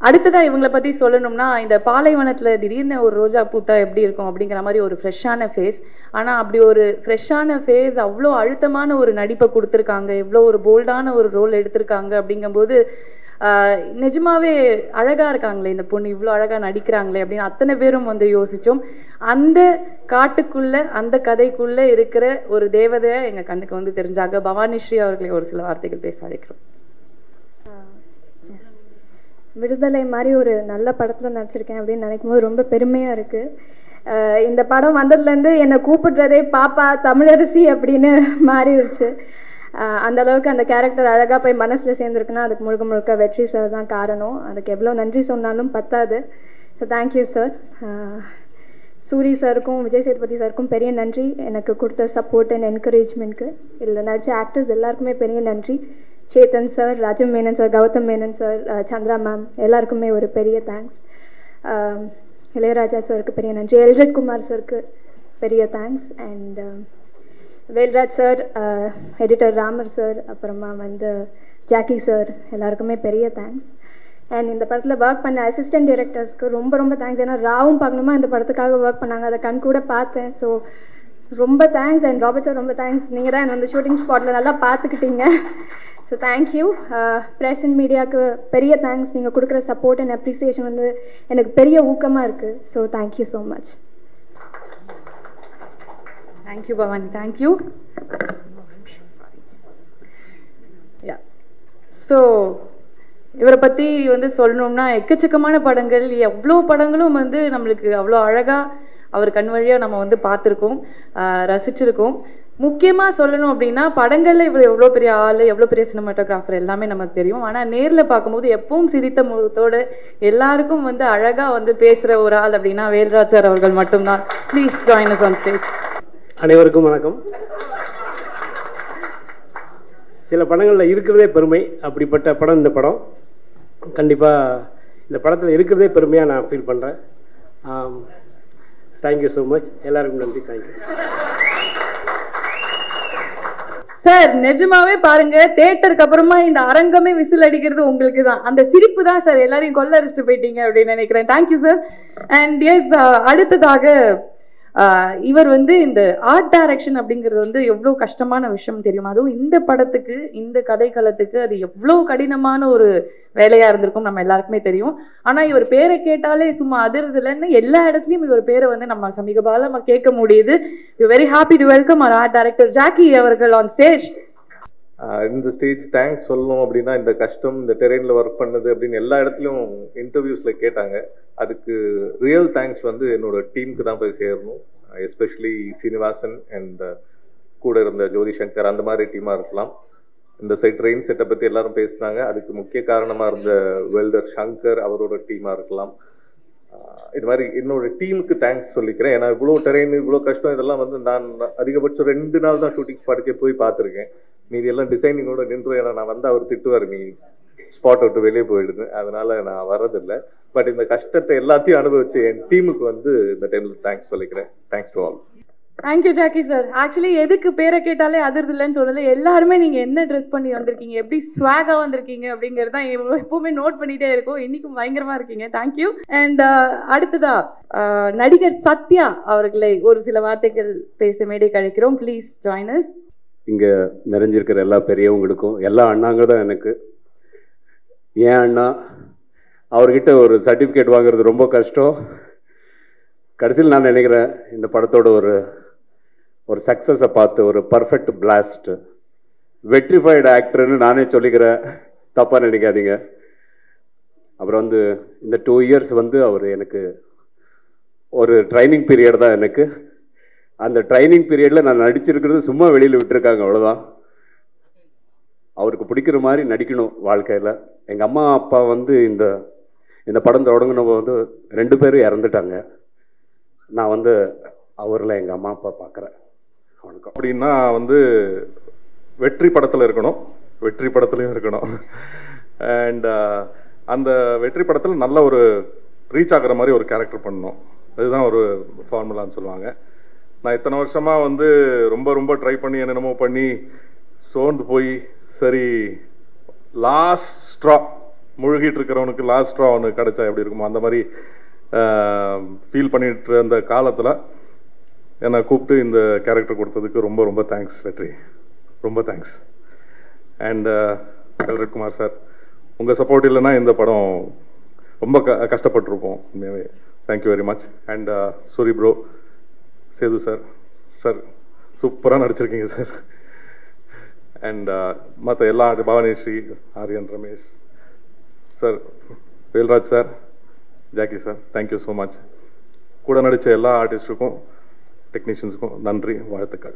அடுத்ததா இவங்களை பத்தி சொல்லணும்னா இந்த பாலைவனத்துல திடீர்னு ஒரு ரோஜா பூத்தா எப்படி இருக்கும் அப்படிங்கிற மாதிரி ஒரு ஃப்ரெஷ்ஷான ஃபேஸ் ஆனா அப்படி ஒரு ஃப்ரெஷ்ஷான ஃபேஸ் அவ்வளோ அழுத்தமான ஒரு நடிப்பை கொடுத்துருக்காங்க எவ்வளோ ஒரு போல்டான ஒரு ரோல் எடுத்திருக்காங்க அப்படிங்கும்போது ஆஹ் நிஜமாவே அழகா இருக்காங்களே இந்த பொண்ணு இவ்வளோ அழகா நடிக்கிறாங்களே அப்படின்னு அத்தனை பேரும் வந்து யோசிச்சோம் அந்த காட்டுக்குள்ள அந்த கதைக்குள்ள இருக்கிற ஒரு தேவதையா எங்க கண்ணுக்கு வந்து தெரிஞ்சாங்க பவானி ஸ்ரீ அவர்களை ஒரு சில வார்த்தைகள் பேச அழைக்கிறோம் விடுதலை மாதிரி ஒரு நல்ல படத்தில் நடிச்சிருக்கேன் அப்படின்னு நினைக்கும் போது ரொம்ப பெருமையாக இருக்குது இந்த படம் வந்ததுலேருந்து என்னை கூப்பிடுறதே பாப்பா தமிழரசி அப்படின்னு மாறிடுச்சு அஹ் அந்த அளவுக்கு அந்த கேரக்டர் அழகாக போய் மனசில் சேர்ந்துருக்குன்னா அதுக்கு முழுக்க முழுக்க வெற்றி சார் தான் காரணம் அதுக்கு எவ்வளோ நன்றி சொன்னாலும் பத்தாது ஸோ தேங்க்யூ சார் சூரி சாருக்கும் விஜய் சேதுபதி சாருக்கும் பெரிய நன்றி எனக்கு கொடுத்த சப்போர்ட் அண்ட் என்கரேஜ்மெண்ட்க்கு இதில் நடித்த ஆக்டர்ஸ் எல்லாருக்குமே பெரிய நன்றி Chetan sir Rajam Menon sir Gautham Menon sir அஹ் சந்திரா மேம் எல்லாருக்குமே ஒரு பெரிய தேங்க்ஸ் இளையராஜா சாருக்கு பெரிய நன்றி எல்ரட் குமார் சாருக்கு பெரிய thanks and Velraj sir editor Ramar sir அப்புறமா வந்து ஜாக்கி சார் எல்லாருக்குமே பெரிய தேங்க்ஸ் அண்ட் இந்த படத்தில் ஒர்க் பண்ண அசிஸ்டன்ட் டைரக்டர்ஸ்க்கு ரொம்ப ரொம்ப தேங்க்ஸ் ஏன்னா ராவும் பார்க்கணுமா இந்த படத்துக்காக ஒர்க் பண்ணாங்க அதை கண் கூட பார்த்தேன் ஸோ ரொம்ப தேங்க்ஸ் அண்ட் ராபர்ட் சார் ரொம்ப தேங்க்ஸ் நீங்கள் தான் என்ன வந்து ஷூட்டிங் ஸ்பாட்டில் நல்லா பார்த்துக்கிட்டீங்க ஸோ தேங்க்யூ ப்ரெஸ் அண்ட் மீடியாவுக்கு பெரிய தேங்க்ஸ் நீங்கள் கொடுக்குற சப்போர்ட் அண்ட் அப்ரிசியேஷன் வந்து எனக்கு பெரிய ஊக்கமாக இருக்குது so thank you so much thank you Bhavani thank you யா ஸோ இவரை பற்றி வந்து சொல்லணும்னா எக்கச்சக்கமான படங்கள் எவ்வளோ படங்களும் வந்து நம்மளுக்கு அவ்வளோ அழகாக அவர் கண் வழியாக நம்ம வந்து பார்த்துருக்கோம் ஆஹ் ரசிச்சிருக்கோம் முக்கியமாக சொல்லணும் அப்படின்னா படங்களில் இவர் எவ்வளோ பெரிய ஆள் எவ்வளோ பெரிய சினிமாட்டோகிராஃபர் எல்லாமே நமக்கு தெரியும் ஆனால் நேரில் பார்க்கும்போது எப்பவும் சிரித்த முகத்தோடு எல்லாருக்கும் வந்து அழகாக வந்து பேசுகிற ஒரு ஆள் அப்படின்னா வேல்ராஜ் சார் அவர்கள் மட்டும்தான் please join us on stage அனைவருக்கும் வணக்கம் சில படங்களில் இருக்கிறதே பெருமை அப்படிப்பட்ட படம் இந்த படம் கண்டிப்பாக இந்த படத்தில் இருக்கிறதே பெருமையாக நான் ஃபீல் பண்ணுறேன் தேங்க்யூ ஸோ மச் எல்லாருக்கும் நன்றி தேங்க்யூ சார் நிஜமாவே பாருங்க தேட்டருக்கு அப்புறமா இந்த அரங்கமே விசில் அடிக்கிறது உங்களுக்கு தான் அந்த சிரிப்பு தான் சார் எல்லாரையும் கொள்ளடிச்சிட்டு போயிட்டீங்க அப்படின்னு நினைக்கிறேன் தேங்க்யூ சார் அண்ட் எஸ் அடுத்ததாக ஆஹ் இவர் வந்து இந்த ஆர்ட் டைரக்ஷன் அப்படிங்கிறது வந்து எவ்வளோ கஷ்டமான விஷயம் தெரியும் அதுவும் இந்த படத்துக்கு இந்த கதைக்களத்துக்கு அது எவ்வளோ கடினமான ஒரு வேலையா இருந்திருக்கும் நம்ம எல்லாருக்குமே தெரியும் ஆனா இவர் பேரை கேட்டாலே சும்மா அதிர்றதுலன்னு எல்லா இடத்துலயும் இவர் பேரை வந்து நம்ம சமீப காலமா கேட்க முடியுது you very happy to welcome our art director Jacki அவர்கள் ஆன் ஸ்டேஜ் ஆஹ் இந்த ஸ்டேஜ் தேங்க்ஸ் சொல்லணும் அப்படின்னா இந்த கஷ்டம் இந்த டெரெயின்ல ஒர்க் பண்ணது அப்படின்னு எல்லா இடத்துலையும் இன்டர்வியூஸ்ல கேட்டாங்க அதுக்கு ரியல் தேங்க்ஸ் வந்து என்னோட டீமுக்கு தான் போய் சேரணும் எஸ்பெஷலி சீனிவாசன் அண்ட் கூட இருந்த ஜோதி சங்கர் அந்த மாதிரி டீமா இருக்கலாம் இந்த சைட் ட்ரெயின் செட்டை பத்தி எல்லாரும் பேசினாங்க அதுக்கு முக்கிய காரணமா இருந்த வெல்டர் சங்கர் அவரோட டீமா இருக்கலாம் ஆஹ் இது மாதிரி என்னோட டீமுக்கு தேங்க்ஸ் சொல்லிக்கிறேன் ஏன்னா இவ்வளோ டெரெயின் இவ்வளோ கஷ்டம் இதெல்லாம் வந்து நான் அதிகபட்சம் ரெண்டு நாள் தான் ஷூட்டிங் ஸ்பாட்டுக்கே போய் பார்த்துருக்கேன் மீதி எல்லாம் டிசைனிங்கோட நின்று ஏன்னா நான் வந்து அவர் திட்டுவார் நீ ஸ்பாட் விட்டு வெளியே போயிடுது அதனால நான் வர்றதில்லை பட் இந்த கஷ்டத்தை எல்லாத்தையும் அனுபவிச்சு என் டீமுக்கு வந்து இந்த டைம்ல தேங்க்ஸ் சொல்லிக்கிறேன் thanks to all thank you Jacki sir actually எதுக்கு பேரை கேட்டாலே அதிர்து இல்லைன்னு சொல்லல எல்லாருமே நீங்க என்ன ட்ரெஸ் பண்ணி வந்திருக்கீங்க எப்படி ஸ்வாகா வந்திருக்கீங்க அப்படிங்கிறது தான் எப்பவுமே நோட் பண்ணிட்டே இருக்கோம் இன்னைக்கும் பயங்கரமா இருக்கீங்க தேங்க்யூ அண்ட் அடுத்ததா ஆஹ் நடிகர் சத்யா அவர்களை ஒரு சில வார்த்தைகள் பேச மேடை கழிக்கிறோம் ப்ளீஸ் ஜாயின் us இங்கே நிறைஞ்சிருக்கிற எல்லா பெரியவங்களுக்கும் எல்லா அண்ணாங்க தான் எனக்கு ஏன் அண்ணா அவர்கிட்ட ஒரு சர்டிஃபிகேட் வாங்குறது ரொம்ப கஷ்டம் கடைசியில் நான் நினைக்கிறேன் இந்த படத்தோட ஒரு ஒரு சக்ஸஸை பார்த்து ஒரு பர்ஃபெக்ட் பிளாஸ்ட் வெட்ரிஃபைடு ஆக்டர்னு நானே சொல்லிக்கிறேன் தப்பாக நினைக்காதீங்க அப்புறம் வந்து இந்த டூ இயர்ஸ் வந்து அவர் எனக்கு ஒரு ட்ரைனிங் பீரியட் தான் எனக்கு அந்த ட்ரைனிங் பீரியடில் நான் நடிச்சிருக்கிறது சும்மா வெளியில் விட்டுருக்காங்க அவ்வளோதான் அவருக்கு பிடிக்கிற மாதிரி நடிக்கணும் வாழ்க்கையில் எங்கள் அம்மா அப்பா வந்து இந்த இந்த படம் தொடங்கினப்போ வந்து ரெண்டு பேரும் இறந்துட்டாங்க நான் வந்து அவரில் எங்கள் அம்மா அப்பா பார்க்குறேன் வணக்கம் அப்படின்னா வந்து வெற்றி படத்துல இருக்கணும் வெற்றி படத்துலயும் இருக்கணும் அண்ட் அந்த வெற்றி படத்துல நல்ல ஒரு ரீச் ஆகுற மாதிரி ஒரு கேரக்டர் பண்ணணும் அதுதான் ஒரு ஃபார்முலான்னு சொல்லுவாங்க நான் இத்தனை வருஷமா வந்து ரொம்ப ரொம்ப ட்ரை பண்ணி என்னென்னமோ பண்ணி சோர்ந்து போய் சரி லாஸ்ட் ஸ்ட்ரா முழுகிட்டு இருக்கிறவனுக்கு லாஸ்ட்டாக அவனுக்கு கிடைச்சா எப்படி இருக்குமோ அந்த மாதிரி ஃபீல் பண்ணிட்டு இருந்த காலத்தில் என்னை கூப்பிட்டு இந்த கேரக்டர் கொடுத்ததுக்கு ரொம்ப ரொம்ப தேங்க்ஸ் வெற்றி ரொம்ப தேங்க்ஸ் அண்ட் குமார் சார் உங்கள் சப்போர்ட் இல்லைன்னா இந்த படம் ரொம்ப க கஷ்டப்பட்டிருப்போம் உண்மையாகவே thank you very much and Suri bro Sethu sir sir சூப்பராக நடிச்சிருக்கீங்க சார் அண்ட் மற்ற எல்லா Bhavanisri Aryan Ramesh sir Velraj sir Jacki sir thank you so much கூட நடித்த எல்லா ஆர்டிஸ்ட்டுக்கும் டெக்னீஷியன்ஸுக்கும் நன்றி வாழ்த்துக்கள்